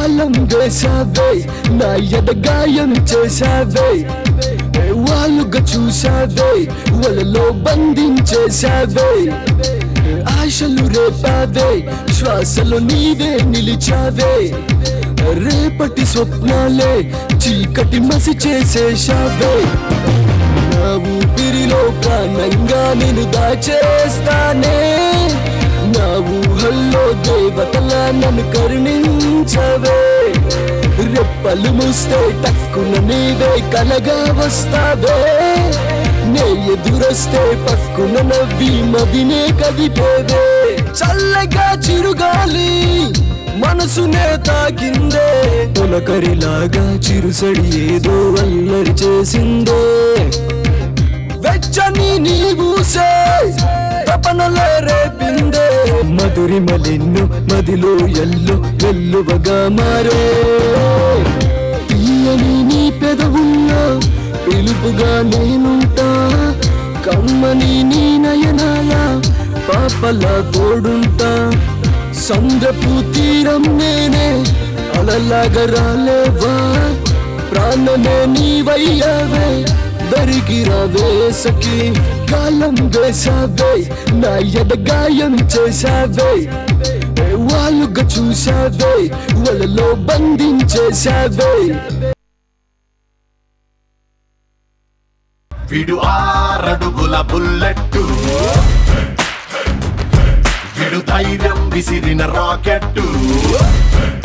గాలం వేసావే నా ఎదగాయం చేసావే ఏ వాళ్ళుగా చూసావే వలలో బంధించేసావే ఏ ఆశలు రేపావే శ్వాసలో నీవే నిలిచావే రేపటి స్వప్నాలే చీకటి మసి చేసేశావే నా ఊపిరిలో ప్రాణంగా నేను దాచేస్తానే నా ఊహల్లో దేవతలా నన్ను కరుణించవే రెప్పలు మూస్తే టక్కున నీవే కలగా వస్తావే నే ఎదురొస్తే పక్కున నవ్వి మదినే కదిపేవే చల్లగా చిరుగాలి మనసునే తాకిందే తొలకరిలాగా చిరుసడి ఏదో అల్లరి చేసిందే వెచ్చని నీవూసే తపనలే రేపిందే మధురి మలిన్ను మదిలో ఎల్లు వెల్లువగా మారే తీయని నీ పెదవుల్లో పిలుపుగా నేనుంటా కమ్మని నీ నయనాల పాపలా తోడుంటా సంద్రపు తీరం నేనే అలలాగా రాలేవా ప్రాణమే నీవయ్యావే దరికి రావే సఖి కాలం వేసావే నా ఎదగాయం చేసావే ఏ వాళ్ళుగా చూసావే వలలో బంధించేసావే విడు ఆరడుగుల బుల్లెట్టు విడు ధైర్యం విసిరిన రాకెట్టు